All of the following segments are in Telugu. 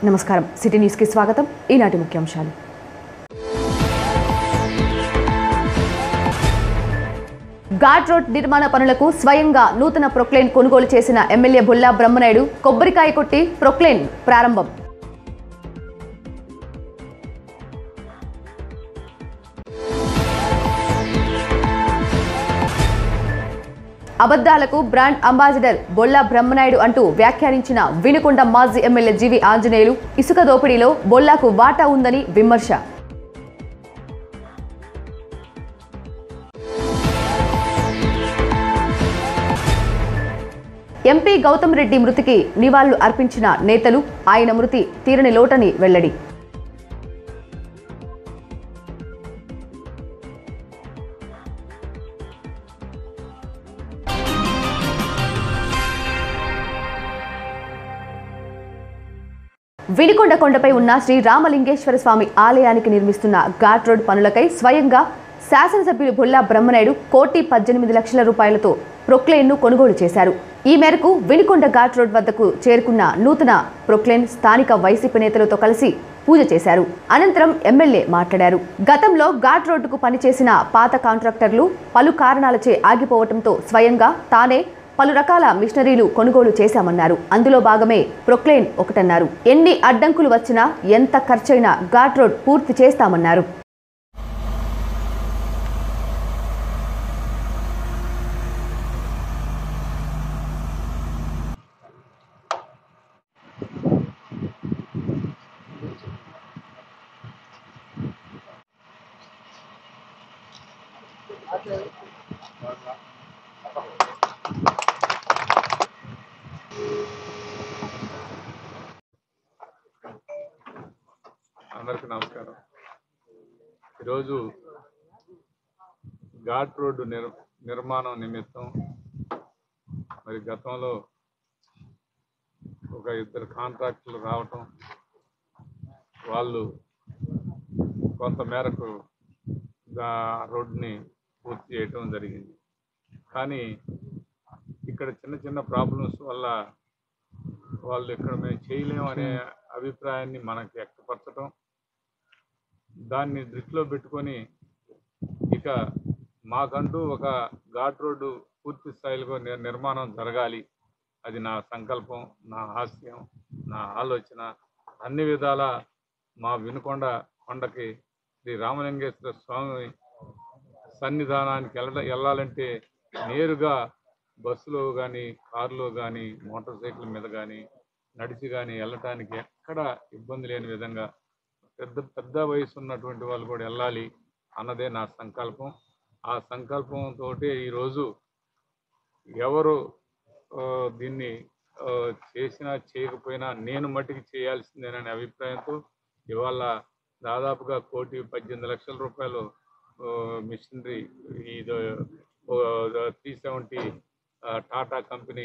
నమస్కారం సిటీ న్యూస్కి స్వాగతం ఈనాటి ముఖ్యాంశాలు ఘాట్ రోడ్ నిర్మాణ పనులకు స్వయంగా నూతన ప్రొక్లైన్ కొనుగోలు చేసిన ఎమ్మెల్యే బుల్లా బ్రహ్మనాయుడు కొబ్బరికాయ కొట్టి ప్రొక్లైన్ ప్రారంభం అబద్ధాలకు బ్రాండ్ అంబాసిడర్ బొల్లా బ్రహ్మనాయుడు అంటూ వ్యాఖ్యానించిన వినుకొండ మాజీ ఎమ్మెల్యే జీవి ఆంజనేయులు ఇసుక దోపిడీలో బొల్లాకు వాటా ఉందని విమర్శ ఎంపీ గౌతమ్ రెడ్డి మృతికి నివాళులు అర్పించిన నేతలు ఆయన మృతి తీరని లోటని వెల్లడి వినికొండ కొండపై ఉన్న శ్రీ రామలింగేశ్వర స్వామి ఆలయానికి నిర్మిస్తున్న ఘాట్ రోడ్ పనులకై స్వయంగా శాసనసభ్యులు బొల్లా బ్రహ్మనాయుడు కోటి పద్దెనిమిది లక్షల రూపాయలతో ప్రొక్లైన్ను కొనుగోలు చేశారు ఈ మేరకు వినికొండ ఘాట్ రోడ్ వద్దకు చేరుకున్న నూతన ప్రొక్లైన్ స్థానిక వైసీపీ నేతలతో కలిసి పూజ చేశారు అనంతరం ఎమ్మెల్యే మాట్లాడారు గతంలో ఘాట్ రోడ్డుకు పనిచేసిన పాత కాంట్రాక్టర్లు పలు కారణాలచే ఆగిపోవడంతో స్వయంగా తానే పలు రకాల మిషనరీలు కొనుగోలు చేశామన్నారు అందులో భాగమే ప్రొక్లైన్ ఒకటన్నారు ఎన్ని అడ్డంకులు వచ్చినా ఎంత ఖర్చైనా ఘాట్ రోడ్ పూర్తి చేస్తామన్నారు అందరికీ నమస్కారం ఈరోజు ఘాట్ రోడ్డు నిర్ నిర్మాణం నిమిత్తం మరి గతంలో ఒక ఇద్దరు కాంట్రాక్టులు రావటం వాళ్ళు కొంత మేరకు గా రోడ్డుని పూర్తి చేయటం జరిగింది కానీ ఇక్కడ చిన్న చిన్న ప్రాబ్లమ్స్ వల్ల వాళ్ళు ఇక్కడ మేము చేయలేము అనే అభిప్రాయాన్ని మనకి వ్యక్తపరచడం దాన్ని దృష్టిలో పెట్టుకొని ఇక మాకంటూ ఒక ఘాట్ రోడ్డు పూర్తి స్థాయిలో నిర్- నిర్మాణం జరగాలి అది నా సంకల్పం నా హాస్యం నా ఆలోచన అన్ని విధాల మా వినుకొండ కొండకి శ్రీ రామలింగేశ్వర స్వామి సన్నిధానానికి వెళ్ళ వెళ్ళాలంటే నేరుగా బస్సులో కానీ కారులో కానీ మోటార్ సైకిల్ మీద కానీ నడిచి కానీ వెళ్ళటానికి ఎక్కడ ఇబ్బంది లేని విధంగా పెద్ద పెద్ద వయసు ఉన్నటువంటి వాళ్ళు కూడా వెళ్ళాలి అన్నదే నా సంకల్పం ఆ సంకల్పంతో ఈరోజు ఎవరు ఆ, దీన్ని ఆ, చేసినా చేయకపోయినా నేను మట్టికి చేయాల్సిందేననే అభిప్రాయంతో ఇవాళ దాదాపుగా కోటి పద్దెనిమిది లక్షల రూపాయలు ఆ, మిషనరీ ఇది త్రీ సెవెంటీ టాటా కంపెనీ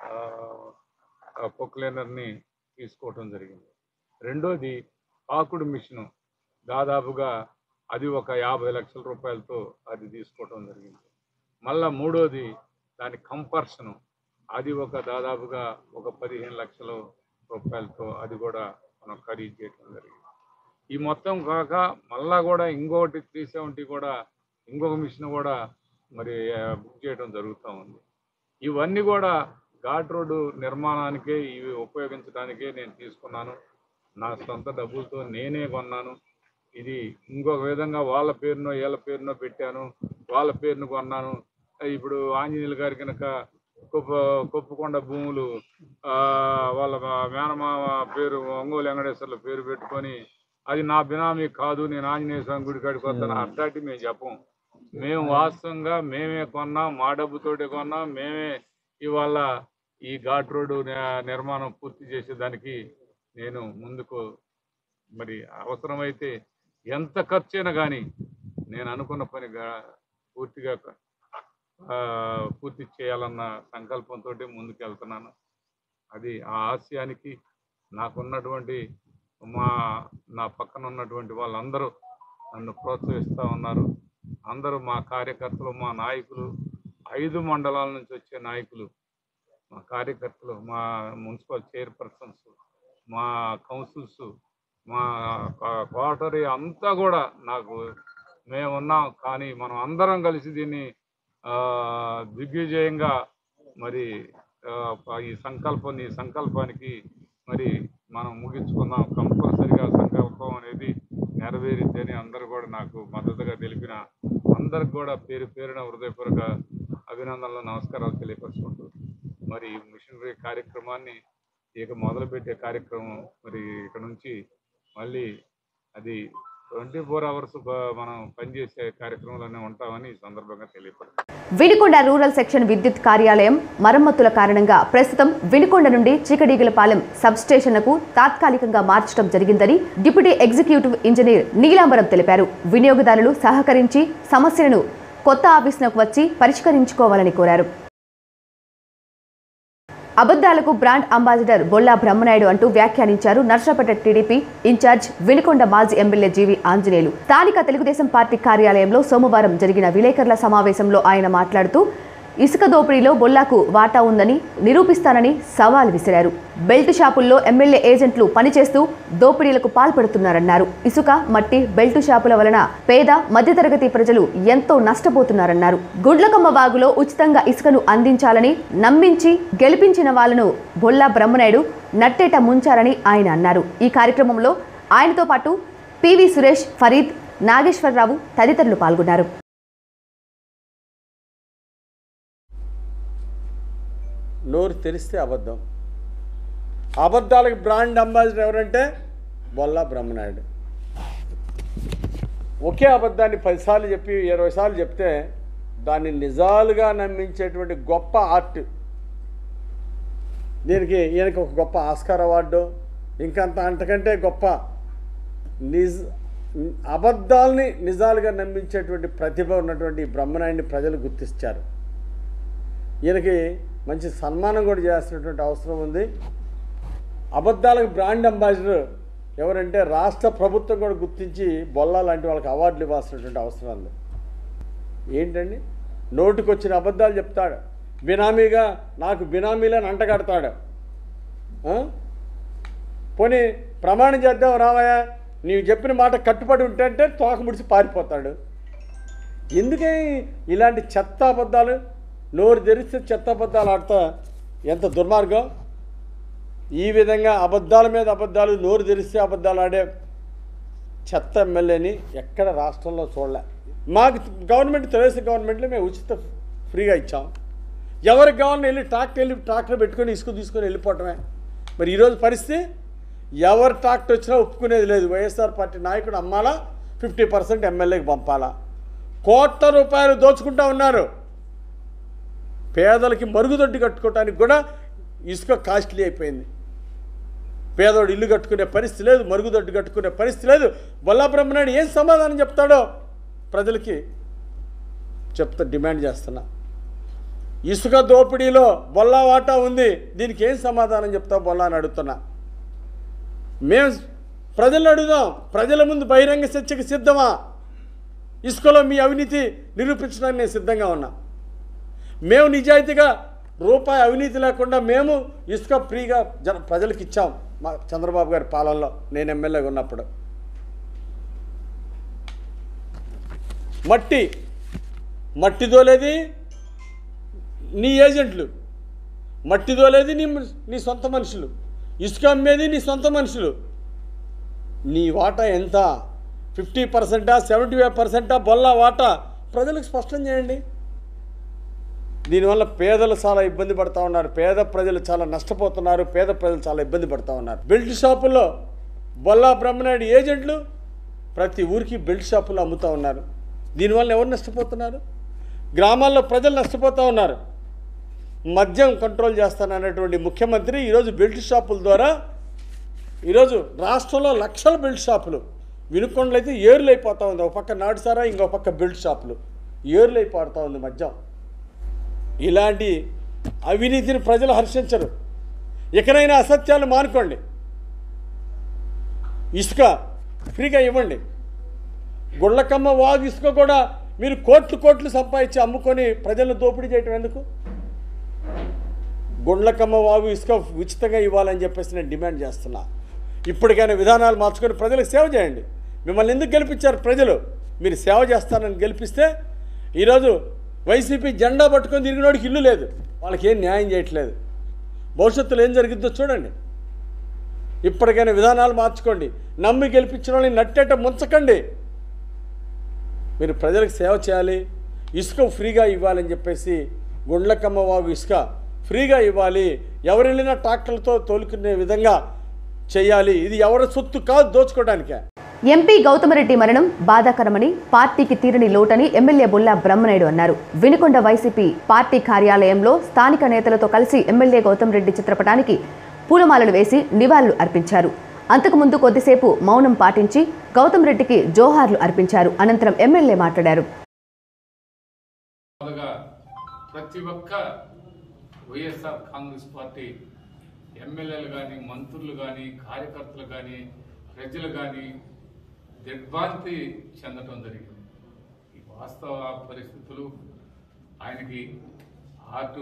పొక్లైనర్ని తీసుకోవటం జరిగింది రెండోది పాకుడు మిషను దాదాపుగా అది ఒక యాభై లక్షల రూపాయలతో అది తీసుకోవటం జరిగింది మళ్ళా మూడోది దాని కంపర్షను అది ఒక దాదాపుగా ఒక పదిహేను లక్షల రూపాయలతో అది కూడా మనం ఖరీదు చేయడం జరిగింది ఈ మొత్తం కాక మళ్ళా కూడా ఇంకొకటి త్రీ సెవెంటీ కూడా ఇంకొక మిషన్ కూడా మరి ఆ, బుక్ చేయడం జరుగుతూ ఉంది ఇవన్నీ కూడా ఘాట్ రోడ్డు నిర్మాణానికే ఇవి ఉపయోగించడానికే నేను తీసుకున్నాను నా సొంత డబ్బులతో నేనే కొన్నాను ఇది ఇంకొక విధంగా వాళ్ళ పేరునో వీళ్ళ పేరునో పెట్టాను వాళ్ళ పేరును కొన్నాను ఇప్పుడు ఆంజనేయులు గారి కనుక కొప్ప కొప్పకొండ భూములు ఆ, వాళ్ళ మేనమామ పేరు ఒంగోలు వెంకటేశ్వర్ల పేరు పెట్టుకొని అది నా బినామీ కాదు నేను ఆంజనేయ స్వామి గుడి కాడికి వస్తాను అట్లాంటి మేము చెప్పం మేము వాస్తవంగా మేమే కొన్నాం మా డబ్బుతోటే కొన్నాం మేమే ఇవాళ ఈ ఘాట్ రోడ్డు ని- నిర్మాణం పూర్తి చేసేదానికి నేను ముందుకు మరి అవసరమైతే ఎంత ఖర్చైనా కానీ నేను అనుకున్న పని గా- పూర్తిగా ఆ, పూర్తి చేయాలన్న సంకల్పంతో ముందుకు వెళ్తున్నాను అది ఆ ఆశయానికి నాకున్నటువంటి మా నా పక్కన ఉన్నటువంటి వాళ్ళందరూ నన్ను ప్రోత్సహిస్తూ ఉన్నారు అందరూ మా కార్యకర్తలు మా నాయకులు ఐదు మండలాల నుంచి వచ్చే నాయకులు మా కార్యకర్తలు మా మున్సిపల్ చైర్పర్సన్స్ మా కౌన్సిల్స్ మా క్వార్టరీ అంతా కూడా నాకు మేమున్నాం కానీ మనం అందరం కలిసి దీన్ని ఆ, దిగ్విజయంగా మరి ఆ, ఈ సంకల్పం ఈ సంకల్పానికి మరి మనం ముగించుకుందాం కంపల్సరిగా సంకల్పం అనేది నెరవేరిద్దని అందరూ కూడా నాకు మద్దతుగా తెలిపిన అందరికి కూడా పేరు పేరున హృదయపూర్వక అభినందనలు నమస్కారాలు తెలియపరుచుకుంటూ మరి ఈ మిషనరీ కార్యక్రమాన్ని ఇక మొదలుపెట్టే కార్యక్రమం మరి ఇక్కడ నుంచి మళ్ళీ అది ట్వంటీ ఫోర్ అవర్స్ మనం పనిచేసే కార్యక్రమాలన్నీ ఉంటామని ఈ సందర్భంగా తెలియపడుతుంది వినుకొండ రూరల్ సెక్షన్ విద్యుత్ కార్యాలయం మరమ్మతుల కారణంగా ప్రస్తుతం వినుకొండ నుండి చికడీగలపాలెం సబ్ స్టేషన్లకు తాత్కాలికంగా మార్చడం జరిగిందని డిప్యూటీ ఎగ్జిక్యూటివ్ ఇంజనీర్ నీలాంబరం తెలిపారు వినియోగదారులు సహకరించి సమస్యలను కొత్త ఆఫీసునకు వచ్చి పరిష్కరించుకోవాలని కోరారు అబద్ధాలకు బ్రాండ్ అంబాసిడర్ బొల్లా బ్రహ్మనాయుడు అంటూ వ్యాఖ్యానించారు నర్సపేట టీడీపీ ఇన్ఛార్జ్ వినుకొండ మాజీ ఎమ్మెల్యే జీవి ఆంజనేయులు స్థానిక తెలుగుదేశం పార్టీ కార్యాలయంలో సోమవారం జరిగిన విలేకరుల సమావేశంలో ఆయన మాట్లాడుతూ ఇసుక దోపిడీలో బొల్లాకు వాటా ఉందని నిరూపిస్తానని సవాల్ విసిరారు బెల్ట్ షాపుల్లో ఎమ్మెల్యే ఏజెంట్లు పనిచేస్తూ దోపిడీలకు పాల్పడుతున్నారన్నారు ఇసుక మట్టి బెల్ట్ షాపుల వలన పేద మధ్యతరగతి ప్రజలు ఎంతో నష్టపోతున్నారన్నారు గుడ్లకమ్మ వాగులో ఉచితంగా ఇసుకను అందించాలని నమ్మించి గెలిపించిన వాళ్లను బొల్లా బ్రహ్మనాయుడు నట్టేట ముంచారని ఆయన అన్నారు ఈ కార్యక్రమంలో ఆయనతో పాటు పివి సురేష్ ఫరీద్ నాగేశ్వరరావు తదితరులు పాల్గొన్నారు నోరు తెరిస్తే అబద్ధం అబద్ధాలకు బ్రాండ్ అంబాసిడర్ ఎవరంటే బొల్లా బ్రహ్మనాయుడు ఒకే అబద్ధాన్ని పదిసార్లు చెప్పి ఇరవై సార్లు చెప్తే దాన్ని నిజాలుగా నమ్మించేటువంటి గొప్ప ఆర్ట్ దీనికి ఈయనకి ఒక గొప్ప ఆస్కార్ అవార్డు ఇంకంత అంతకంటే గొప్ప నిజ అబద్ధాలని నిజాలుగా నమ్మించేటువంటి ప్రతిభ ఉన్నటువంటి ఈ బ్రహ్మనాయుడిని ప్రజలు గుర్తించారు ఈయనకి మంచి సన్మానం కూడా చేయాల్సినటువంటి అవసరం ఉంది అబద్ధాలకు బ్రాండ్ అంబాసిడర్ ఎవరంటే రాష్ట్ర ప్రభుత్వం కూడా గుర్తించి బొల్లా లాంటి వాళ్ళకి అవార్డులు ఇవ్వాల్సినటువంటి అవసరం ఉంది ఏంటండి నోటికి వచ్చిన అబద్ధాలు చెప్తాడు బినామీగా నాకు బినామీలని అంటగడతాడు ఆ? పోనీ ప్రమాణం చేద్దాం రావయ్యా నీవు చెప్పిన మాట కట్టుబడి ఉంటే అంటే తోక ముడిచి పారిపోతాడు ఎందుకే ఇలాంటి చెత్త అబద్ధాలు నోరు తెరిస్తే చెత్త అబద్ధాలు ఆడతా ఎంత దుర్మార్గం ఈ విధంగా అబద్ధాల మీద అబద్ధాలు నోరు తెరిస్తే అబద్ధాలు ఆడే చెత్త ఎమ్మెల్యేని ఎక్కడ రాష్ట్రంలో చూడలే మాకు గవర్నమెంట్ తెలుగుదేశం గవర్నమెంట్లో మేము ఉచిత ఫ్రీగా ఇచ్చాం ఎవరికి కావాలని వెళ్ళి ట్రాక్టర్ వెళ్ళి ట్రాక్టర్ పెట్టుకొని ఇసుక తీసుకొని వెళ్ళిపోవటమే మరి ఈరోజు పరిస్థితి ఎవరు ట్రాక్టర్ వచ్చినా ఒప్పుకునేది లేదు వైఎస్ఆర్ పార్టీ నాయకుడు అమ్మాలా ఫిఫ్టీ పర్సెంట్ ఎమ్మెల్యేకి పంపాలా కోట్ల రూపాయలు దోచుకుంటా ఉన్నారు పేదలకి మరుగుదొడ్డి కట్టుకోవడానికి కూడా ఇసుక కాస్ట్లీ అయిపోయింది పేదోడు ఇల్లు కట్టుకునే పరిస్థితి లేదు మరుగుదొడ్డి కట్టుకునే పరిస్థితి లేదు బొల్లా బ్రహ్మనాయుడు ఏం సమాధానం చెప్తాడో ప్రజలకి చెప్తా డిమాండ్ చేస్తున్నా ఇసుక దోపిడీలో బొల్లా వాటా ఉంది దీనికి ఏం సమాధానం చెప్తావు బొల్లా అని అడుగుతున్నా మేము ప్రజలను అడుగుదాం ప్రజల ముందు బహిరంగ చర్చకి సిద్ధమా ఇసుకలో మీ అవినీతి నిరూపించడానికి నేను సిద్ధంగా ఉన్నా మేము నిజాయితీగా రూపాయి అవినీతి లేకుండా మేము ఇసుక ఫ్రీగా జన ప్రజలకు ఇచ్చాం మా చంద్రబాబు గారి పాలనలో నేను ఎమ్మెల్యేగా ఉన్నప్పుడు మట్టి మట్టి దోలేది నీ ఏజెంట్లు మట్టి దోలేది నీ నీ సొంత మనుషులు ఇసుక అమ్మేది నీ సొంత మనుషులు నీ వాటా ఎంత ఫిఫ్టీ పర్సెంటా సెవెంటీ ఫైవ్ పర్సెంటా బొల్లా వాటా ప్రజలకు స్పష్టం చేయండి దీనివల్ల పేదలు చాలా ఇబ్బంది పడతా ఉన్నారు పేద ప్రజలు చాలా నష్టపోతున్నారు పేద ప్రజలు చాలా ఇబ్బంది పడతా ఉన్నారు బెల్ట్ షాపుల్లో బొల్లా బ్రహ్మనాయుడు ఏజెంట్లు ప్రతి ఊరికి బెల్ట్ షాపులు అమ్ముతూ ఉన్నారు దీనివల్ల ఎవరు నష్టపోతున్నారు గ్రామాల్లో ప్రజలు నష్టపోతూ ఉన్నారు మద్యం కంట్రోల్ చేస్తాననేటువంటి ముఖ్యమంత్రి ఈరోజు బెల్ట్ షాపుల ద్వారా ఈరోజు రాష్ట్రంలో లక్షల బెల్ట్ షాపులు వినుకొండలు అయితే ఏర్లు అయిపోతూ ఉంది ఒక పక్క నాటుసారా ఇంకో పక్క బెల్ట్ షాపులు ఏర్లు అయిపోతూ ఉంది మద్యం ఇలాంటి అవినీతిని ప్రజలు హర్షించరు ఇకనైనా అసత్యాలు మానుకోండి ఇసుక ఫ్రీగా ఇవ్వండి గుళ్ళకమ్మ వాగు ఇసుక కూడా మీరు కోట్లు కోట్లు సంపాదించి అమ్ముకొని ప్రజలను దోపిడీ చేయటం ఎందుకు గుండ్లకమ్మ వాగు ఇసుక ఉచితంగా ఇవ్వాలని చెప్పేసి నేను డిమాండ్ చేస్తున్నా ఇప్పటికైనా విధానాలు మార్చుకొని ప్రజలకు సేవ చేయండి మిమ్మల్ని ఎందుకు గెలిపించారు ప్రజలు మీరు సేవ చేస్తారని గెలిపిస్తే ఈరోజు వైసీపీ జెండా పట్టుకొని తిరిగినోడికి ఇల్లు లేదు వాళ్ళకి ఏం న్యాయం చేయట్లేదు భవిష్యత్తులో ఏం జరిగిద్దో చూడండి ఇప్పటికైనా విధానాలు మార్చుకోండి నమ్మి గెలిపించిన వాళ్ళని నట్టేట ముంచకండి మీరు ప్రజలకు సేవ చేయాలి ఇసుక ఫ్రీగా ఇవ్వాలని చెప్పేసి గుండ్లకమ్మ వాగు ఇసుక ఫ్రీగా ఇవ్వాలి ఎవరు వెళ్ళినా ట్రాక్టర్లతో తోలుకునే విధంగా చేయాలి ఇది ఎవరి సొత్తు కాదు దోచుకోవడానికే ఎంపీ గౌతమరెడ్డి మరణం బాధాకరమని పార్టీకి తీరని లోటని ఎమ్మెల్యే బొల్లా బ్రహ్మనాయుడు అన్నారు వినుకొండ వైసీపీ పార్టీ కార్యాలయంలో స్థానిక నేతలతో కలిసి ఎమ్మెల్యే గౌతమరెడ్డి చిత్రపటానికి పూలమాలలు వేసి నివాళులు అర్పించారు అంతకుముందు కొద్దిసేపు మౌనం పాటించి గౌతమ్ రెడ్డికి జోహార్లు అర్పించారు అనంతరం ఎమ్మెల్యే మాట్లాడారు మొదలుగా ప్రతి ఒక్క వైఎస్ఆర్ కాంగ్రెస్ పార్టీ ఎమ్మెల్యేలు కానీ మంత్రులు కానీ కార్యకర్తలు కానీ ప్రజలు కానీ దిగ్భ్రాంతి చెందటం జరిగింది ఈ వాస్తవ పరిస్థితులు ఆయనకి హార్ట్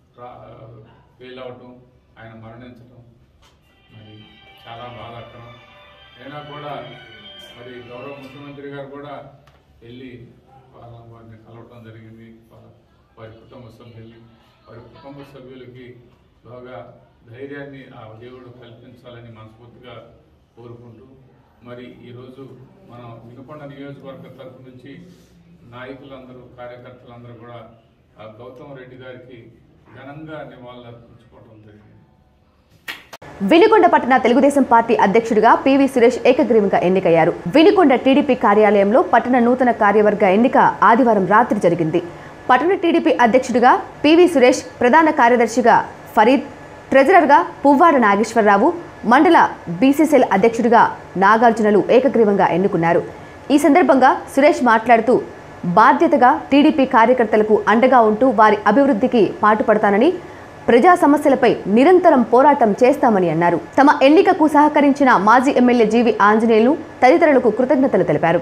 ఫెయిల్ అవటం ఆయన మరణించడం మరి చాలా బాధాకరం అయినా కూడా మరి గౌరవ ముఖ్యమంత్రి గారు కూడా వెళ్ళి వాళ్ళ వారిని కలవటం జరిగింది వాళ్ళ వారి కుటుంబ సభ్యుల్ని వారి కుటుంబ సభ్యులకి బాగా ధైర్యాన్ని ఆ దేవుడు కల్పించాలని మనస్ఫూర్తిగా కోరుకుంటూ మరి ఈరోజు మనం వినుకొండ నియోజకవర్గ తరపు నుంచి నాయకులందరూ కార్యకర్తలందరూ కూడా ఆ గౌతమ్ రెడ్డి గారికి ఘనంగా నివాళులు అర్పించుకోవడం జరిగింది వినుకొండ పట్టణ తెలుగుదేశం పార్టీ అధ్యక్షుడిగా పివి సురేష్ ఏకగ్రీవంగా ఎన్నికయ్యారు వినుకొండ టీడీపీ కార్యాలయంలో పట్టణ నూతన కార్యవర్గ ఎన్నిక ఆదివారం రాత్రి జరిగింది పట్టణ టీడీపీ అధ్యక్షుడిగా పివి సురేష్ ప్రధాన కార్యదర్శిగా ఫరీద్ ట్రెజరర్గా పువ్వాడ నాగేశ్వరరావు మండల బీసీసీఎల్ అధ్యక్షుడిగా నాగార్జునలు ఏకగ్రీవంగా ఎన్నుకున్నారు ఈ సందర్భంగా సురేష్ మాట్లాడుతూ బాధ్యతగా టీడీపీ కార్యకర్తలకు అండగా ఉంటూ వారి అభివృద్ధికి పాటుపడతానని ప్రజా సమస్యలపై నిరంతరం పోరాటం చేస్తామని అన్నారు తమ ఎన్నికకు సహకరించిన మాజీ ఎమ్మెల్యే జీవి ఆంజనేయులు తదితరులకు కృతజ్ఞతలు తెలిపారు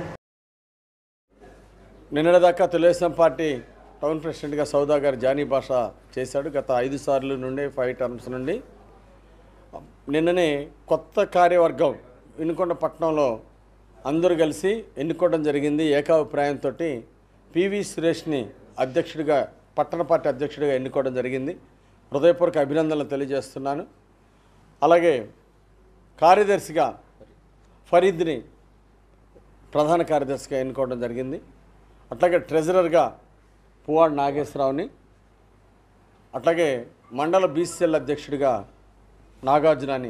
నిన్నటిదాకా తెలుగుదేశం పార్టీ టౌన్ ప్రెసిడెంట్గా సౌదా గారు జానీ భాష చేశాడు గత ఐదు సార్లు నుండి ఫైవ్ టర్మ్స్ నుండి నిన్ననే కొత్త కార్యవర్గం వినుకొండ పట్టణంలో అందరూ కలిసి ఎన్నుకోవడం జరిగింది ఏకాభిప్రాయంతో పివి సురేష్ని అధ్యక్షుడిగా పట్టణ పార్టీ అధ్యక్షుడిగా ఎన్నుకోవడం జరిగింది హృదయపూర్వక అభినందనలు తెలియజేస్తున్నాను అలాగే కార్యదర్శిగా ఫరీద్ని ప్రధాన కార్యదర్శిగా ఎన్నుకోవడం జరిగింది అట్లాగే ట్రెజరర్గా పువ్వాడు నాగేశ్వరరావుని అట్లాగే మండల బీసీఎల్ అధ్యక్షుడిగా నాగార్జునని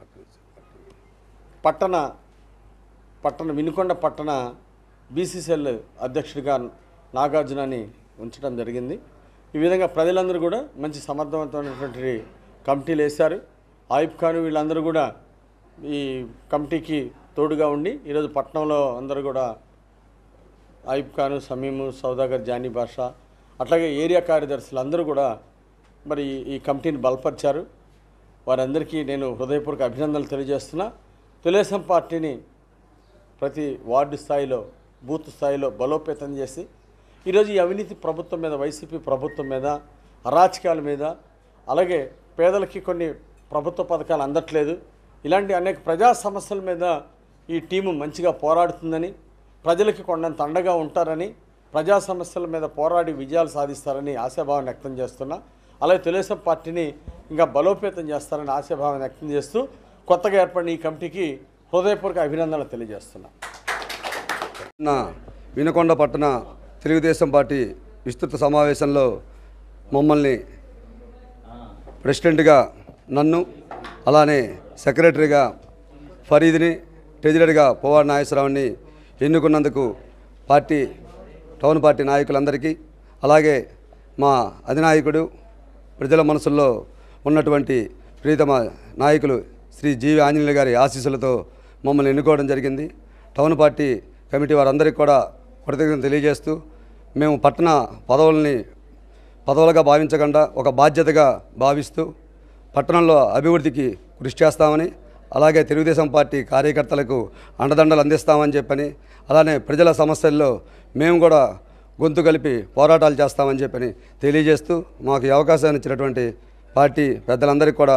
పట్టణ పట్టణ వినుకొండ పట్టణ బీసీసీఎల్ అధ్యక్షుడిగా నాగార్జునని ఉంచడం జరిగింది ఈ విధంగా ప్రజలందరూ కూడా మంచి సమర్థవంతమైనటువంటి కమిటీలు వేశారు ఆయిబ్ ఖాన్ వీళ్ళందరూ కూడా ఈ కమిటీకి తోడుగా ఉండి ఈరోజు పట్టణంలో అందరూ కూడా ఆయిబ్ ఖాన్ సమీము సౌదాగర్ జానీ బాషా అట్లాగే ఏరియా కార్యదర్శులు అందరూ కూడా మరి ఈ- ఈ కమిటీని బలపరిచారు వారందరికీ నేను హృదయపూర్వక అభినందనలు తెలియజేస్తున్నా తెలుగుదేశం పార్టీని ప్రతి వార్డు స్థాయిలో బూత్ స్థాయిలో బలోపేతం చేసి ఈరోజు ఈ అవినీతి ప్రభుత్వం మీద వైసీపీ ప్రభుత్వం మీద అరాచకాల మీద అలాగే పేదలకి కొన్ని ప్రభుత్వ పథకాలు అందట్లేదు ఇలాంటి అనేక ప్రజా సమస్యల మీద ఈ టీము మంచిగా పోరాడుతుందని ప్రజలకి కొండంత అండగా ఉంటారని ప్రజా సమస్యల మీద పోరాడి విజయాలు సాధిస్తారని ఆశాభావం వ్యక్తం చేస్తున్నా అలాగే తెలుగుదేశం పార్టీని ఇంకా బలోపేతం చేస్తారని ఆశాభావం వ్యక్తం చేస్తూ కొత్తగా ఏర్పడిన ఈ కమిటీకి హృదయపూర్వక అభినందనలు తెలియజేస్తున్నా నిన్న వినకొండ పట్టణ తెలుగుదేశం పార్టీ విస్తృత సమావేశంలో మమ్మల్ని ప్రెసిడెంట్గా నన్ను అలానే సెక్రటరీగా ఫరీద్ని ట్రెజరర్గా పోవాడ్ నాగేశ్వరరావుని ఎన్నుకున్నందుకు పార్టీ టౌన్ పార్టీ నాయకులందరికీ అలాగే మా అధినాయకుడు ప్రజల మనసుల్లో ఉన్నటువంటి ప్రీతమ నాయకులు శ్రీ జీవి ఆంజనేయులు గారి ఆశీస్సులతో మమ్మల్ని ఎన్నుకోవడం జరిగింది టౌన్ పార్టీ కమిటీ వారందరికీ కూడా కృతజ్ఞతలు తెలియజేస్తూ మేము పట్టణ పదవుల్ని పదవులుగా భావించకుండా ఒక బాధ్యతగా భావిస్తూ పట్టణంలో అభివృద్ధికి కృషి చేస్తామని అలాగే తెలుగుదేశం పార్టీ కార్యకర్తలకు అండదండలు అందిస్తామని చెప్పని అలానే ప్రజల సమస్యల్లో మేము కూడా గొంతు కలిపి పోరాటాలు చేస్తామని చెప్పని తెలియజేస్తూ మాకు ఈ అవకాశాన్ని ఇచ్చినటువంటి పార్టీ పెద్దలందరికీ కూడా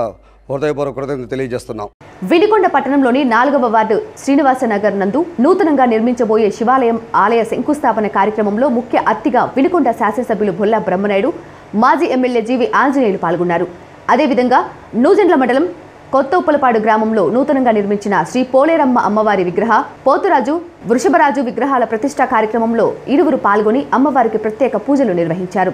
హృదయపూర్వక కృతజ్ఞతలు తెలియజేస్తున్నాం వినికొండ పట్టణంలోని నాలుగవ వార్డు శ్రీనివాసనగర్ నందు నూతనంగా నిర్మించబోయే శివాలయం ఆలయ శంకుస్థాపన కార్యక్రమంలో ముఖ్య అతిథిగా వినికొండ శాసనసభ్యులు బొల్లా బ్రహ్మనాయుడు మాజీ ఎమ్మెల్యే జీవి ఆంజనేయులు పాల్గొన్నారు అదేవిధంగా నూజెండ్ల మండలం కొత్త ఉప్పలపాడు గ్రామంలో నూతనంగా నిర్మించిన శ్రీ పోలేరమ్మ అమ్మవారి విగ్రహ పోతురాజు వృషభరాజు విగ్రహాల ప్రతిష్టా కార్యక్రమంలో ఇరువురు పాల్గొని అమ్మవారికి ప్రత్యేక పూజలు నిర్వహించారు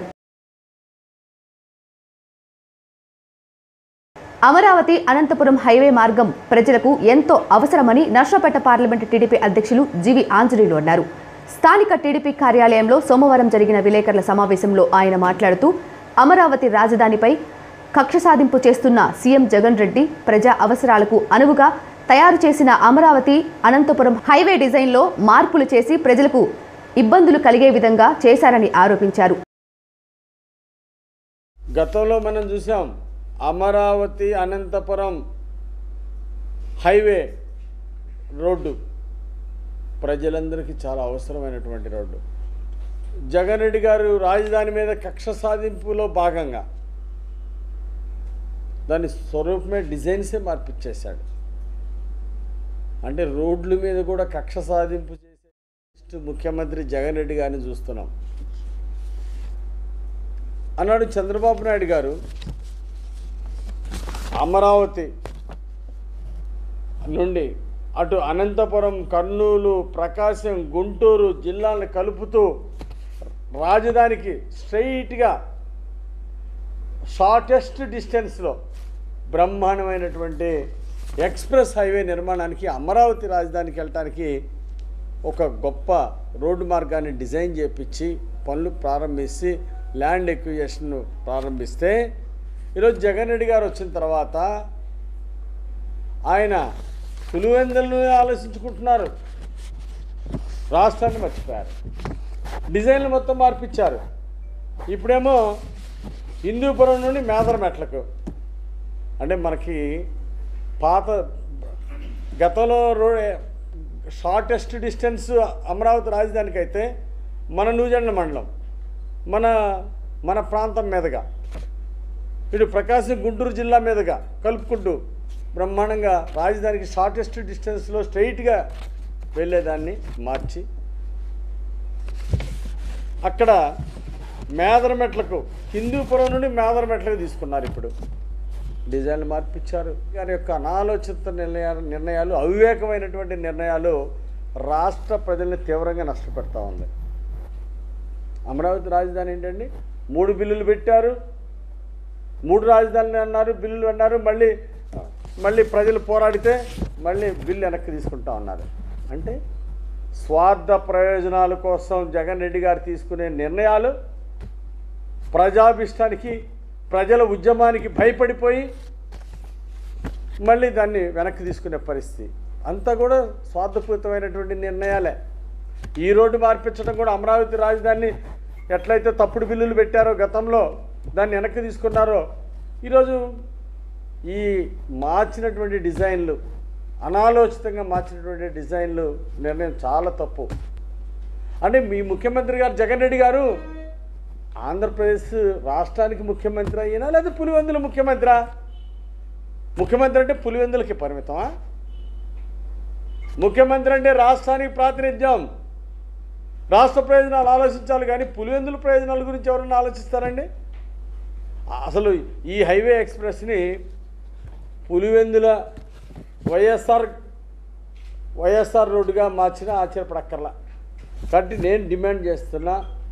అమరావతి అనంతపురం హైవే మార్గం ప్రజలకు ఎంతో అవసరమని నర్సపేట పార్లమెంటు టీడీపీ అధ్యక్షులు జీవి ఆంజనేయులు అన్నారు స్థానిక టీడీపీ కార్యాలయంలో సోమవారం జరిగిన విలేకరుల సమావేశంలో ఆయన మాట్లాడుతూ అమరావతి రాజధానిపై కక్ష సాధింపు చేస్తున్న సీఎం జగన్ రెడ్డి ప్రజా అవసరాలకు అనువుగా తయారు చేసిన అమరావతి అనంతపురం హైవే డిజైన్లో మార్పులు చేసి ప్రజలకు ఇబ్బందులు కలిగే విధంగా చేశారని ఆరోపించారు గతంలో మనం చూసాం అమరావతి అనంతపురం హైవే రోడ్డు ప్రజలందరికీ చాలా అవసరమైనటువంటి రోడ్డు జగన్ రెడ్డి గారు రాజధాని మీద కక్ష సాధింపులో భాగంగా దాని స్వరూపమే డిజైన్సే మార్పిచ్చేశాడు అంటే రోడ్ల మీద కూడా కక్ష సాధింపు చేసే ముఖ్యమంత్రి జగన్ రెడ్డి గారిని చూస్తున్నాం అన్నాడు చంద్రబాబు నాయుడు గారు అమరావతి నుండి అటు అనంతపురం కర్నూలు ప్రకాశం గుంటూరు జిల్లాలను కలుపుతూ రాజధానికి స్ట్రైట్గా షార్టెస్ట్ డిస్టెన్స్లో బ్రహ్మాండమైనటువంటి ఎక్స్ప్రెస్ హైవే నిర్మాణానికి అమరావతి రాజధానికి వెళ్ళటానికి ఒక గొప్ప రోడ్డు మార్గాన్ని డిజైన్ చేపించి పనులు ప్రారంభించి ల్యాండ్ ఎక్విజేషన్ ప్రారంభిస్తే ఈరోజు జగన్ రెడ్డి గారు వచ్చిన తర్వాత ఆయన పులివెందులను ఆలోచించుకుంటున్నారు రాష్ట్రాన్ని మర్చిపోయారు డిజైన్లు మొత్తం మార్పిచ్చారు ఇప్పుడేమో హిందూపురం నుండి మేదరమెట్లకు అంటే మనకి పాత గతంలో రో షార్టెస్ట్ డిస్టెన్స్ అమరావతి రాజధానికి అయితే మన నూజెండ్ల మండలం మన మన ప్రాంతం మీదుగా ఇటు ప్రకాశం గుంటూరు జిల్లా మీదుగా కలుపుకుంటూ బ్రహ్మాండంగా రాజధానికి షార్టెస్ట్ డిస్టెన్స్లో స్ట్రైట్గా వెళ్ళేదాన్ని మార్చి అక్కడ మేదరమెట్లకు హిందూపురం నుండి మేదరమెట్లకు తీసుకున్నారు ఇప్పుడు డిజైన్లు మార్పిచ్చారు గారి యొక్క అనాలోచిత నిర్ణయాలు నిర్ణయాలు అవివేకమైనటువంటి నిర్ణయాలు రాష్ట్ర ప్రజల్ని తీవ్రంగా నష్టపెడతా ఉంది అమరావతి రాజధాని ఏంటండి మూడు బిల్లులు పెట్టారు మూడు రాజధానులు అన్నారు బిల్లులు అన్నారు మళ్ళీ మళ్ళీ ప్రజలు పోరాడితే మళ్ళీ బిల్లు వెనక్కి తీసుకుంటా ఉన్నారు అంటే స్వార్థ ప్రయోజనాల కోసం జగన్ రెడ్డి గారు తీసుకునే నిర్ణయాలు ప్రజాభిష్టానికి ప్రజల ఉద్యమానికి భయపడిపోయి మళ్ళీ దాన్ని వెనక్కి తీసుకునే పరిస్థితి అంతా కూడా స్వార్థపూరితమైనటువంటి నిర్ణయాలే ఈ రోడ్డు మార్పించడం కూడా అమరావతి రాజధానిని ఎట్లయితే తప్పుడు బిల్లులు పెట్టారో గతంలో దాన్ని వెనక్కి తీసుకున్నారో ఈరోజు ఈ మార్చినటువంటి డిజైన్లు అనాలోచితంగా మార్చినటువంటి డిజైన్లు నిర్ణయం చాలా తప్పు అంటే మీ ముఖ్యమంత్రి గారు జగన్ రెడ్డి గారు ఆంధ్రప్రదేశ్ రాష్ట్రానికి ముఖ్యమంత్రి అయినా లేదా పులివెందుల ముఖ్యమంత్రా ముఖ్యమంత్రి అంటే పులివెందులకి పరిమితమా ముఖ్యమంత్రి అంటే రాష్ట్రానికి ప్రాతినిధ్యం రాష్ట్ర ప్రయోజనాలు ఆలోచించాలి కానీ పులివెందుల ప్రయోజనాల గురించి ఎవరన్నా ఆలోచిస్తారండి అసలు ఈ హైవే ఎక్స్ప్రెస్ని పులివెందుల వైఎస్ఆర్ వైఎస్ఆర్ రోడ్డుగా మార్చిన ఆశ్చర్యపడక్కర్లా కాబట్టి నేను డిమాండ్ చేస్తున్నా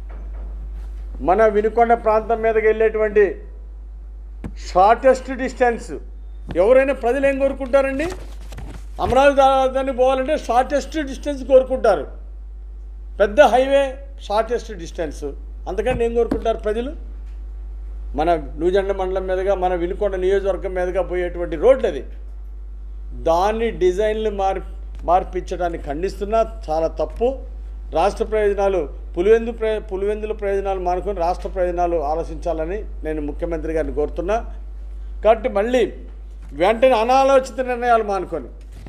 మన వినుకొండ ప్రాంతం మీదకి వెళ్ళేటువంటి షార్టెస్ట్ డిస్టెన్స్ ఎవరైనా ప్రజలు ఏం కోరుకుంటారండి అమరావతి రాజధాని పోవాలంటే షార్టెస్ట్ డిస్టెన్స్ కోరుకుంటారు పెద్ద హైవే షార్టెస్ట్ డిస్టెన్స్ అంతకంటే ఏం కోరుకుంటారు ప్రజలు మన నూజెండ మండలం మీదుగా మన వినుకొండ నియోజకవర్గం మీదుగా పోయేటువంటి రోడ్లు అది దాన్ని డిజైన్లు మార్ మార్పించడాన్ని ఖండిస్తున్నా చాలా తప్పు రాష్ట్ర ప్రయోజనాలు పులివెందు ప్ర పులివెందుల ప్రయోజనాలు మానుకొని రాష్ట్ర ప్రయోజనాలు ఆలోచించాలని నేను ముఖ్యమంత్రి గారిని కోరుతున్నా కాబట్టి మళ్ళీ వెంటనే అనాలోచిత నిర్ణయాలు మానుకొని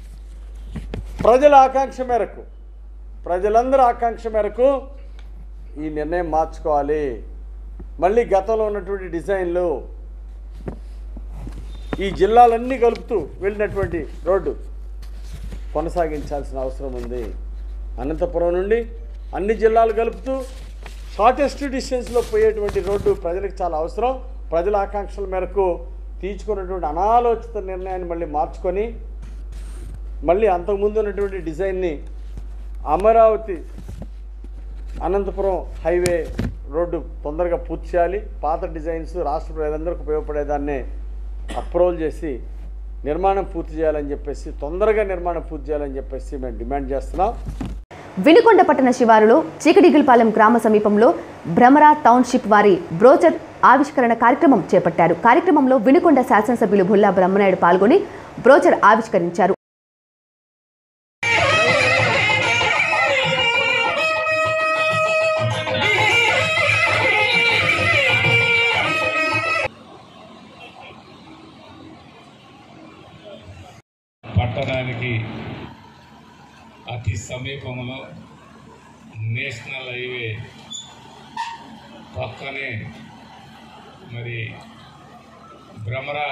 ప్రజల ఆకాంక్ష మేరకు ప్రజలందరి ఆకాంక్ష మేరకు ఈ నిర్ణయం మార్చుకోవాలి మళ్ళీ గతంలో ఉన్నటువంటి డిజైన్లు ఈ జిల్లాలన్నీ కలుపుతూ వెళ్ళినటువంటి రోడ్డు కొనసాగించాల్సిన అవసరం ఉంది అనంతపురం నుండి అన్ని జిల్లాలు కలుపుతూ షార్టెస్ట్ డిస్టెన్స్లో పోయేటువంటి రోడ్డు ప్రజలకు చాలా అవసరం ప్రజల ఆకాంక్షల మేరకు తీసుకున్నటువంటి అనాలోచిత నిర్ణయాన్ని మళ్ళీ మార్చుకొని మళ్ళీ అంతకుముందు ఉన్నటువంటి డిజైన్ని అమరావతి అనంతపురం హైవే రోడ్డు తొందరగా పూర్తి చేయాలి పాత డిజైన్స్ రాష్ట్ర ప్రజలందరికీ ఉపయోగపడేదాన్నే అప్రూవల్ చేసి నిర్మాణం పూర్తి చేయాలని చెప్పేసి తొందరగా నిర్మాణం పూర్తి చేయాలని చెప్పేసి మేము డిమాండ్ చేస్తున్నాం వినుకొండ పట్టణ శివారులో చీకటిగిల్పాలెం గ్రామ సమీపంలో భ్రమరా టౌన్షిప్ వారి బ్రోచర్ ఆవిష్కరణ కార్యక్రమం చేపట్టారు కార్యక్రమంలో వినుకొండ శాసనసభ్యులు భుల్లా బ్రహ్మనాయుడు పాల్గొని బ్రోచర్ ఆవిష్కరించారు పట్టణానికి అతి సమీపంలో నేషనల్ హైవే పక్కనే మరి భ్రమరా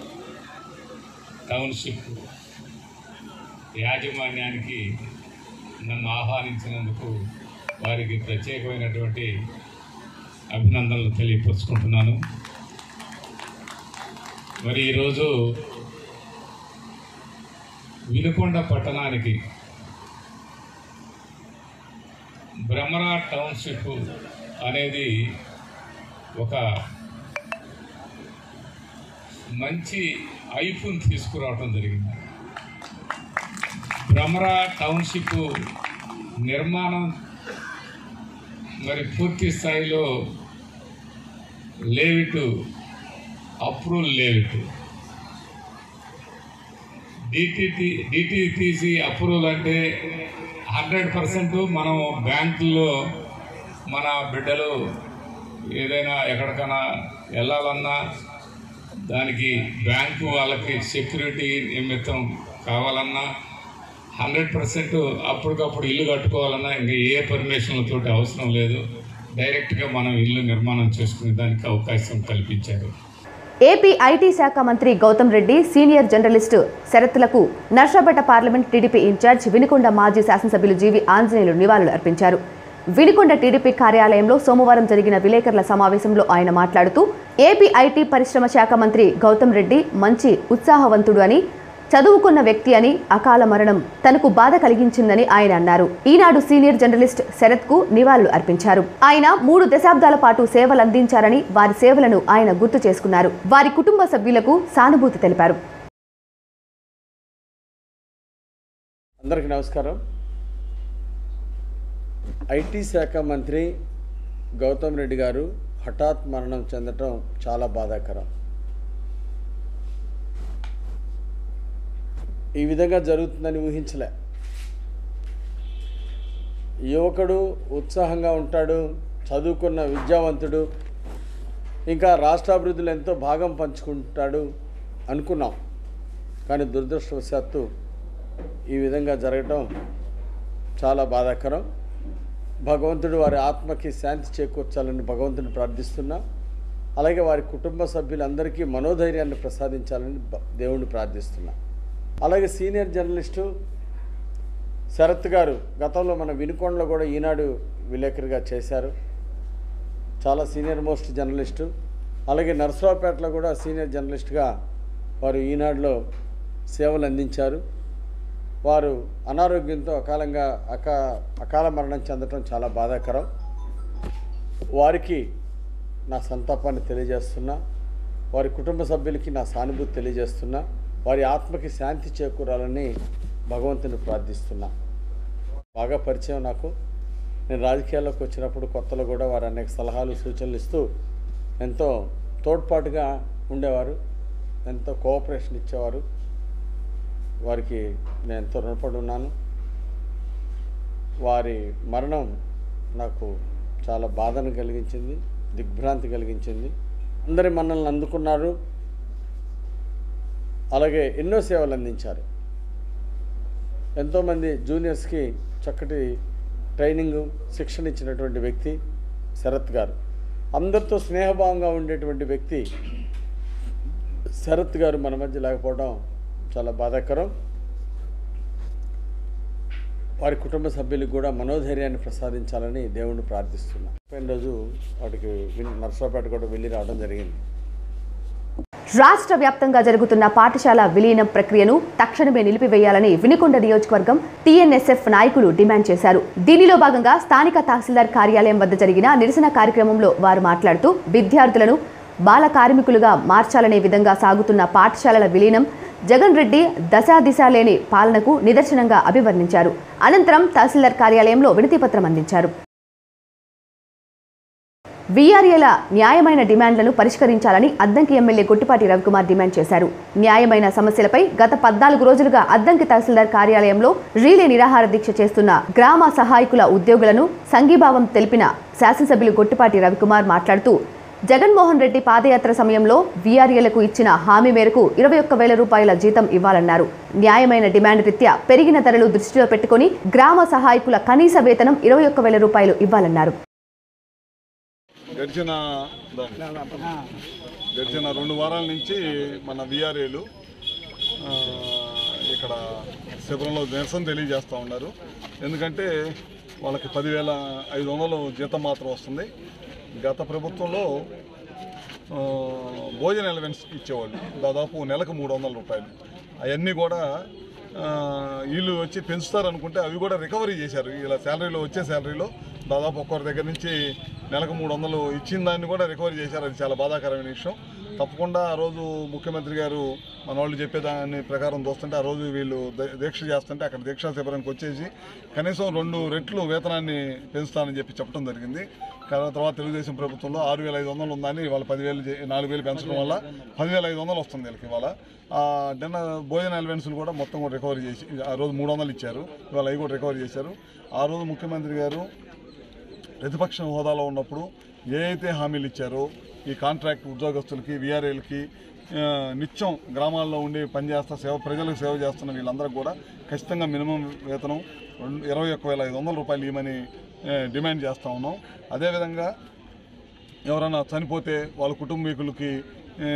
టౌన్షిప్ యాజమాన్యానికి నన్ను ఆహ్వానించినందుకు వారికి ప్రత్యేకమైనటువంటి అభినందనలు తెలియపరుచుకుంటున్నాను మరి ఈరోజు వినుకొండ పట్టణానికి భ్రమరా టౌన్షిప్ అనేది ఒక మంచి ఐపుని తీసుకురావటం జరిగింది భ్రమరా టౌన్షిప్ నిర్మాణం మరి పూర్తి స్థాయిలో layout approval layout DTT DTPC approval అంటే హండ్రెడ్ పర్సెంట్ మనం బ్యాంకుల్లో మన బిడ్డలు ఏదైనా ఎక్కడికైనా వెళ్ళాలన్నా దానికి బ్యాంకు వాళ్ళకి సెక్యూరిటీ నిమిత్తం కావాలన్నా హండ్రెడ్ పర్సెంట్ అప్పటికప్పుడు ఇల్లు కట్టుకోవాలన్నా ఇంకా ఏ పర్మిషన్లతో అవసరం లేదు డైరెక్ట్గా మనం ఇల్లు నిర్మాణం చేసుకునే దానికి అవకాశం కల్పించారు ఏపీ ఐటీ శాఖ మంత్రి గౌతమ్ రెడ్డి సీనియర్ జర్నలిస్టు శరత్లకు Narsapeta parliament TDP in charge Vinukonda మాజీ శాసనసభ్యులు జీవి ఆంజనేయులు నివాళులు అర్పించారు వినుకొండ టీడీపీ కార్యాలయంలో సోమవారం జరిగిన విలేకరుల సమావేశంలో ఆయన మాట్లాడుతూ ఏపీ ఐటీ పరిశ్రమ శాఖ మంత్రి గౌతమ్ రెడ్డి మంచి ఉత్సాహవంతుడు అని చదువుకున్న వ్యక్తి అని అకాల మరణం తనకు బాధ కలిగించిందని ఆయన అన్నారు ఈనాడు సీనియర్ జర్నలిస్ట్ శరత్ కు నివాళులు అర్పించారు ఆయన మూడు దశాబ్దాల పాటు సేవలు అందించారని వారి సేవలను ఆయన గుర్తు చేసుకున్నారు వారి కుటుంబ సభ్యులకు సానుభూతి తెలిపారు అందరికీ నమస్కారం ఐటీ శాఖ మంత్రి గౌతమ్ రెడ్డి గారు హఠాత్ మరణం చెందటం చాలా బాధాకరం ఈ విధంగా జరుగుతుందని ఊహించలే యువకుడు ఉత్సాహంగా ఉంటాడు చదువుకున్న విద్యావంతుడు ఇంకా రాష్ట్రాభివృద్ధిలో ఎంతో భాగం పంచుకుంటాడు అనుకున్నాం కానీ దురదృష్టవశాత్తు ఈ విధంగా జరగటం చాలా బాధాకరం భగవంతుడు వారి ఆత్మకి శాంతి చేకూర్చాలని భగవంతుని ప్రార్థిస్తున్నా అలాగే వారి కుటుంబ సభ్యులందరికీ మనోధైర్యాన్ని ప్రసాదించాలని బ- దేవుణ్ణి ప్రార్థిస్తున్నా అలాగే సీనియర్ జర్నలిస్టు శరత్ గారు గతంలో మన వినుకొండలో కూడా ఈనాడు విలేకరిగా చేశారు చాలా సీనియర్ మోస్ట్ జర్నలిస్టు అలాగే నర్సరావుపేటలో కూడా సీనియర్ జర్నలిస్ట్గా వారు ఈనాడులో సేవలు అందించారు వారు అనారోగ్యంతో అకాలంగా అకా అకాల మరణం చెందటం చాలా బాధాకరం వారికి నా సంతాపాన్ని తెలియజేస్తున్నా వారి కుటుంబ సభ్యులకి నా సానుభూతి తెలియజేస్తున్నా వారి ఆత్మకి శాంతి చేకూరాలని భగవంతుని ప్రార్థిస్తున్నా బాగా పరిచయం నాకు నేను రాజకీయాల్లోకి వచ్చినప్పుడు కొత్తలో కూడా వారు అనేక సలహాలు సూచనలు ఇస్తూ ఎంతో తోడ్పాటుగా ఉండేవారు ఎంతో కోఆపరేషన్ ఇచ్చేవారు వారికి నేను ఎంతో రుణపడి ఉన్నాను వారి మరణం నాకు చాలా బాధను కలిగించింది దిగ్భ్రాంతి కలిగించింది అందరి మనల్ని అందుకున్నారు అలాగే ఎన్నో సేవలు అందించారు ఎంతోమంది జూనియర్స్కి చక్కటి ట్రైనింగ్ శిక్షణ ఇచ్చినటువంటి వ్యక్తి శరత్ గారు అందరితో స్నేహభావంగా ఉండేటువంటి వ్యక్తి శరత్ గారు మన మధ్య లేకపోవడం చాలా బాధాకరం వారి కుటుంబ సభ్యులకు కూడా మనోధైర్యాన్ని ప్రసాదించాలని దేవుణ్ణి ప్రార్థిస్తున్నాం పోయిన రోజు వాటికి విన్- నర్సరావుపేట కూడా వెళ్ళి రావడం జరిగింది రాష్ట్ర వ్యాప్తంగా జరుగుతున్న పాఠశాల విలీనం ప్రక్రియను తక్షణమే నిలిపివేయాలని వినుకొండ నియోజకవర్గం టీఎన్ఎస్ఎఫ్ నాయకులు డిమాండ్ చేశారు దీనిలో భాగంగా స్థానిక తహసీల్దార్ కార్యాలయం వద్ద జరిగిన నిరసన కార్యక్రమంలో వారు మాట్లాడుతూ విద్యార్థులను బాల కార్మికులుగా మార్చాలనే విధంగా సాగుతున్న పాఠశాలల విలీనం జగన్ రెడ్డి దశాదిశ లేని పాలనకు నిదర్శనంగా అభివర్ణించారు అనంతరం తహసీల్దార్ కార్యాలయంలో వినతిపత్రం అందించారు వీఆర్ఏల న్యాయమైన డిమాండ్లను పరిష్కరించాలని అద్దంకి ఎమ్మెల్యే గుట్టిపాటి రవికుమార్ డిమాండ్ చేశారు న్యాయమైన సమస్యలపై గత పద్నాలుగు రోజులుగా అద్దంకి తహసీల్దార్ కార్యాలయంలో రీలే నిరాహార దీక్ష చేస్తున్న గ్రామ సహాయకుల ఉద్యోగులను సంఘీభావం తెలిపిన శాసనసభ్యులు గుట్టిపాటి రవికుమార్ మాట్లాడుతూ జగన్మోహన్ రెడ్డి పాదయాత్ర సమయంలో వీఆర్ఏలకు ఇచ్చిన హామీ మేరకు ఇరవై ఒక్క వేల రూపాయల జీతం ఇవ్వాలన్నారు న్యాయమైన డిమాండ్ రీత్యా పెరిగిన ధరలు దృష్టిలో పెట్టుకుని గ్రామ సహాయకుల కనీస వేతనం ఇరవై ఒక్క వేల రూపాయలు ఇవ్వాలన్నారు గడిచిన గడిచిన రెండు వారాల నుంచి మన విఆర్ఏలు ఇక్కడ శిబిరంలో నిరసన తెలియజేస్తూ ఉన్నారు ఎందుకంటే వాళ్ళకి పదివేల ఐదు వందలు జీతం మాత్రం వస్తుంది గత ప్రభుత్వంలో ఆ, భోజన ఎలవెన్స్ ఇచ్చేవాళ్ళు దాదాపు నెలకు మూడు వందల రూపాయలు అవన్నీ కూడా ఆ, వీళ్ళు వచ్చి పెంచుతారు అనుకుంటే అవి కూడా రికవరీ చేశారు ఇలా శాలరీలో వచ్చే శాలరీలో దాదాపు ఒక్కరి దగ్గర నుంచి నెలకు మూడు వందలు ఇచ్చిన దాన్ని కూడా రికవరీ చేశారు అది చాలా బాధాకరమైన విషయం తప్పకుండా ఆ రోజు ముఖ్యమంత్రి గారు మన వాళ్ళు చెప్పేదాని ప్రకారం చూస్తుంటే ఆ రోజు వీళ్ళు ద- దీక్ష చేస్తుంటే అక్కడ దీక్షా శిబిరానికి వచ్చేసి కనీసం రెండు రెట్లు వేతనాన్ని పెంచుతానని చెప్పి చెప్పడం జరిగింది కా- తర్వాత తెలుగుదేశం ప్రభుత్వంలో ఆరు వేల ఐదు వందలు ఉందని వాళ్ళ పదివేలు చే- నాలుగు వేలు పెంచడం వల్ల పదివేల ఐదు వందలు వస్తుంది వీళ్ళకి ఇవాళ ఆ డిన్నర్ భోజన అలవెన్స్లు కూడా మొత్తం కూడా రికవరీ చేసి ఆ రోజు మూడు వందలు ఇచ్చారు ఇవాళ అవి కూడా రికవరీ చేశారు ఆ రోజు ముఖ్యమంత్రి గారు ప్రతిపక్ష హోదాలో ఉన్నప్పుడు ఏ అయితే హామీలు ఇచ్చారో ఈ కాంట్రాక్ట్ ఉద్యోగస్తులకి విఆర్ఏలకి నిత్యం గ్రామాల్లో ఉండి పనిచేస్తా సేవ ప్రజలకు సేవ చేస్తున్న వీళ్ళందరికీ కూడా ఖచ్చితంగా మినిమం వేతనం రెండు ఇరవై ఒక్క వేల ఐదు వందల రూపాయలు ఇవ్వమని ఆ, డిమాండ్ చేస్తూ ఉన్నాం అదేవిధంగా ఎవరైనా చనిపోతే వాళ్ళ కుటుంబీకులకి ఏ,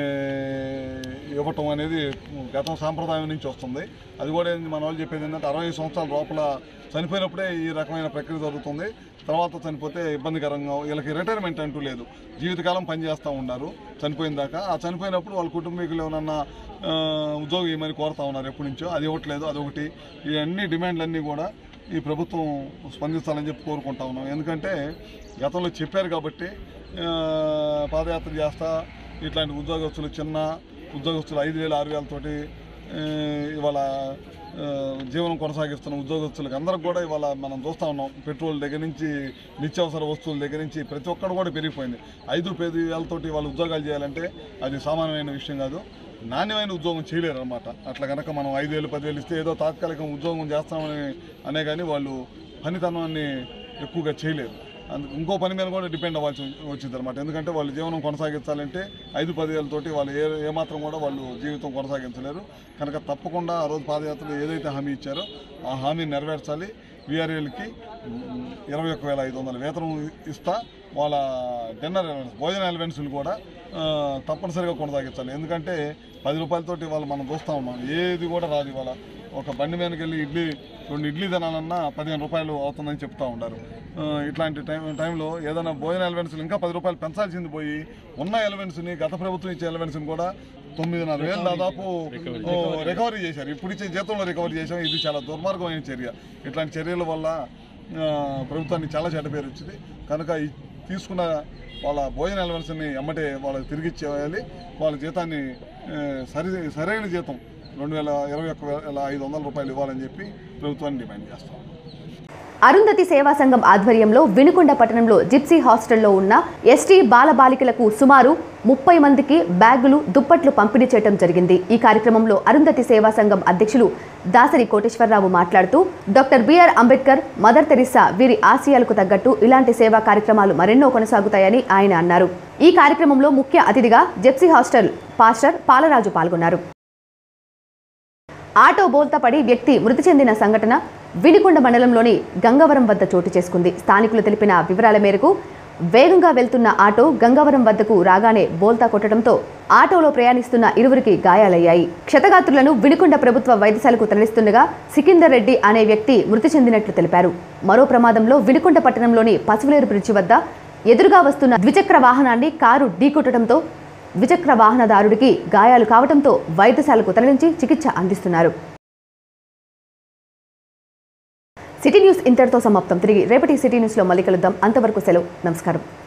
ఇవ్వటం అనేది గతం సాంప్రదాయం నుంచి వస్తుంది అది కూడా ఏంది మన వాళ్ళు చెప్పేది ఏంటంటే అరవై సంవత్సరాల లోపల చనిపోయినప్పుడే ఈ రకమైన ప్రక్రియ జరుగుతుంది తర్వాత చనిపోతే ఇబ్బందికరంగా వీళ్ళకి రిటైర్మెంట్ అంటూ లేదు జీవితకాలం పనిచేస్తూ ఉన్నారు చనిపోయిన దాకా ఆ చనిపోయినప్పుడు వాళ్ళ కుటుంబీకులు ఏమన్నా ఆ, ఉద్యోగం ఇవ్వమని కోరుతా ఉన్నారు ఎప్పటి నుంచో అది ఇవ్వట్లేదు అదొకటి ఈ అన్ని డిమాండ్లన్నీ కూడా ఈ ప్రభుత్వం స్పందించాలని చెప్పి కోరుకుంటా ఉన్నాం ఎందుకంటే గతంలో చెప్పారు కాబట్టి ఆ, పాదయాత్ర చేస్తా ఇట్లాంటి ఉద్యోగస్తులు చిన్న ఉద్యోగస్తులు ఐదు వేలు ఆరు వేలతోటి ఆ, ఇవాళ ఆ, జీవనం కొనసాగిస్తున్న ఉద్యోగస్తులకు అందరికి కూడా ఇవాళ మనం చూస్తూ ఉన్నాం పెట్రోల్ దగ్గర నుంచి నిత్యావసర వస్తువుల దగ్గర నుంచి ప్రతి ఒక్కరు కూడా పెరిగిపోయింది ఐదు పది వేలతోటి వాళ్ళు ఉద్యోగాలు చేయాలంటే అది సామాన్యమైన విషయం కాదు నాణ్యమైన ఉద్యోగం చేయలేరు అనమాట అట్లా కనుక మనం ఐదు వేలు పదివేలు ఇస్తే ఏదో తాత్కాలికం ఉద్యోగం చేస్తామని అనే కానీ వాళ్ళు పనితనాన్ని ఎక్కువగా చేయలేరు అందుకు ఇంకో పని మీద కూడా డిపెండ్ అవ్వాల్సి వచ్చింది అనమాట ఎందుకంటే వాళ్ళు జీవనం కొనసాగించాలంటే ఐదు పదివేలతోటి వాళ్ళు ఏ ఏమాత్రం కూడా వాళ్ళు జీవితం కొనసాగించలేరు కనుక తప్పకుండా ఆ రోజు పాదయాత్రలో ఏదైతే హామీ ఇచ్చారో ఆ హామీని నెరవేర్చాలి వీఆర్ఏలకి ఇరవై ఒక్క వేల ఐదు వందల వేతనం ఇస్తా వాళ్ళ డిన్నర్ అలవెన్స్ భోజన అలవెన్స్లు కూడా ఆ, తప్పనిసరిగా కొనసాగించాలి ఎందుకంటే పది రూపాయలతోటి వాళ్ళు మనం చూస్తూ ఉన్నాం ఏది కూడా రాదు ఇవాళ ఒక బండి మీదకి వెళ్ళి ఇడ్లీ రెండు ఇడ్లీ తినాలన్నా పదిహేను రూపాయలు అవుతుందని చెప్తా ఉంటారు ఆ, ఇట్లాంటి టైం టైంలో ఏదైనా భోజన ఎలవెన్స్లు ఇంకా పది రూపాయలు పెంచాల్సింది పోయి ఉన్న ఎలవెన్స్ని గత ప్రభుత్వం ఇచ్చే ఎలవెన్స్ని కూడా తొమ్మిదిన్నర వేలు దాదాపు ఓ, రికవరీ చేశారు ఇప్పుడు ఇచ్చే జీతంలో రికవరీ చేశాం ఇది చాలా దుర్మార్గమైన చర్య ఇట్లాంటి చర్యల వల్ల ఆ, ప్రభుత్వానికి చాలా చెడ్డ పేరు వచ్చింది కనుక ఈ తీసుకున్న వాళ్ళ భోజన ఎలవెన్స్ని ఎమ్మటే వాళ్ళకి తిరిగి ఇచ్చేయాలి వాళ్ళ జీతాన్ని ఆ, సరి సరైన జీతం రెండు వేల ఇరవై ఒక్క వేల ఐదు వందల రూపాయలు ఇవ్వాలని చెప్పి ప్రభుత్వాన్ని డిమాండ్ చేస్తాం అరుంధతి సేవా సంఘం ఆధ్వర్యంలో వినుకొండ పట్టణంలో జిప్సీ హాస్టల్లో ఉన్న ఎస్టీ బాలబాలికలకు సుమారు ముప్పై మందికి బ్యాగులు దుప్పట్లు పంపిణీ చేయడం జరిగింది ఈ కార్యక్రమంలో అరుంధతి సేవా సంఘం అధ్యక్షులు దాసరి కోటేశ్వరరావు మాట్లాడుతూ doctor BR Ambedkar Mother Teresa వీరి ఆశయాలకు తగ్గట్టు ఇలాంటి సేవా కార్యక్రమాలు మరెన్నో కొనసాగుతాయని ఆయన అన్నారు ఈ కార్యక్రమంలో ముఖ్య అతిథిగా జెప్సీ హాస్టల్ పాస్టర్ పాలరాజు పాల్గొన్నారు ఆటో బోల్తా పడి వ్యక్తి మృతి చెందిన సంఘటన వినికొండ మండలంలోని గంగవరం వద్ద చోటు చేసుకుంది స్థానికులు తెలిపిన వివరాల మేరకు వేగంగా వెళ్తున్న ఆటో గంగవరం వద్దకు రాగానే బోల్తా కొట్టడంతో ఆటోలో ప్రయాణిస్తున్న ఇరువురికి గాయాలయ్యాయి క్షతగాత్రులను వినుకొండ ప్రభుత్వ వైద్యశాలకు తరలిస్తుండగా సికిందర్ రెడ్డి అనే వ్యక్తి మృతి చెందినట్లు తెలిపారు మరో ప్రమాదంలో వినుకొండ పట్టణంలోని పసుపులేరు బ్రిడ్జి వద్ద ఎదురుగా వస్తున్న ద్విచక్ర వాహనాన్ని కారు ఢీకొట్టడంతో ద్విచక్ర వాహనదారుడికి గాయాలు కావడంతో వైద్యశాలకు తరలించి చికిత్స అందిస్తున్నారు సిటీ న్యూస్ ఇంతటితో సమాప్తం తిరిగి రేపటి సిటీ న్యూస్లో మళ్ళీ కలుద్దాం అంతవరకు సెలవు నమస్కారం